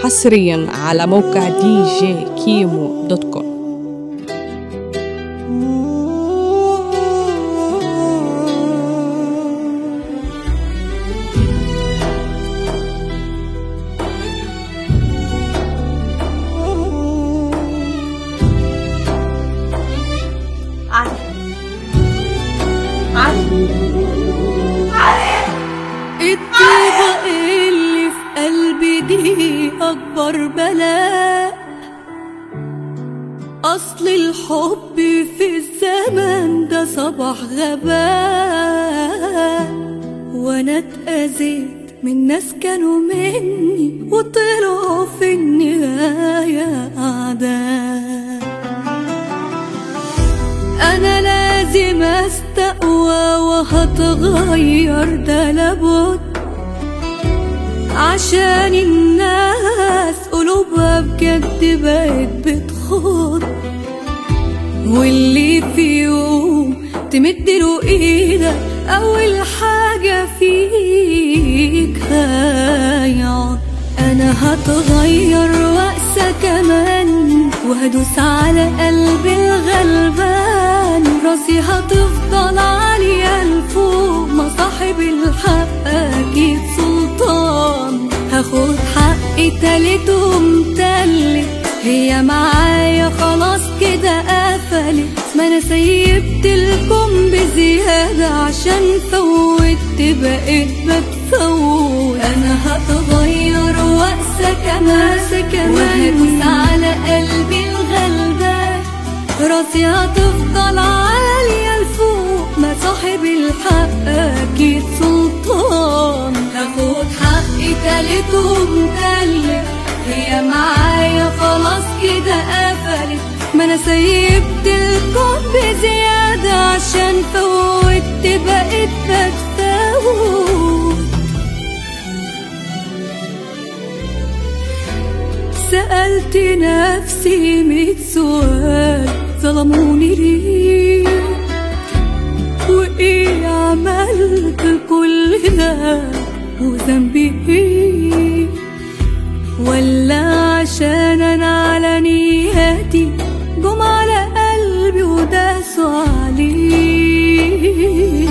حصريا على موقع دي جي كيمو دوت كوم الطيبة اللي في قلبي دي أكبر بلاء أصل الحب في الزمن ده صباح غباء وأنا اتأذيت من ناس كانوا مني وطلعوا في النهاية أعداء انا لازم استقوى وهتغير ده لابد عشان الناس قلوبها بجد بقت بتخض واللي في يوم تمدله ايدك اول حاجة فيك هيقعد انا هتغير واقسى كمان وهدوس على قلبي الغلبان راسي هتفضل عالية لفوق ما صاحب الحق اكيد سلطان هاخد حقي تالت ومتلت هي معايا خلاص كده قفلت ما انا سيبت الكم بزيادة عشان فوت بقيت بتفوت انا هتغير واقسى كمان وهدوس على قلبي الغلبان راسي هتفضل عالية لفوق ما صاحب الحق اكيد سلطان هاخد حقي تالت ومتلت هي معايا خلاص كده قفلت ما انا سيبت الكون بزيادة عشان فوت بقيت بتفوت سألت نفسي ميت سؤال ظلموني ليه وإيه عملت كل ده وذنبي إيه ولا عشان أنا على نياتي جم على قلبي وداسوا عليه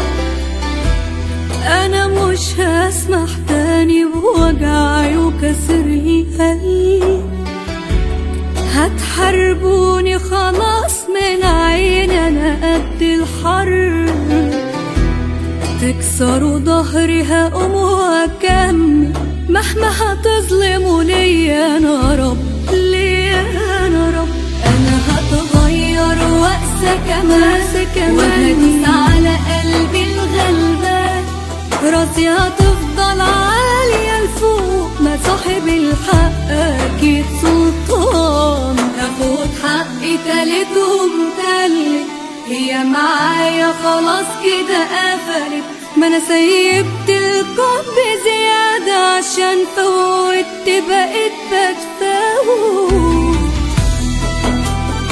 أنا مش هسمح تاني بوجعي وكسر القلب هتحاربوني خلاص من عين أنا قد الحرب تكسروا ظهري هقوم وأكمل مهما هتظلموا ليا أنا رب ليا أنا رب أنا هتغير وأقسى كمان وهدوس على قلبي الغلبان راسي هتفضل عالية لفوق ما صاحب الحق أكيد سلطان هاخد حقي تالت ومتلت هي معايا خلاص كده قفلت ما انا سيبت الكون بزيادة عشان فوت بقيت بتفوت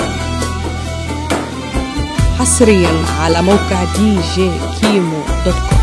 حصريا على موقع دي جي كيمو دوت كوم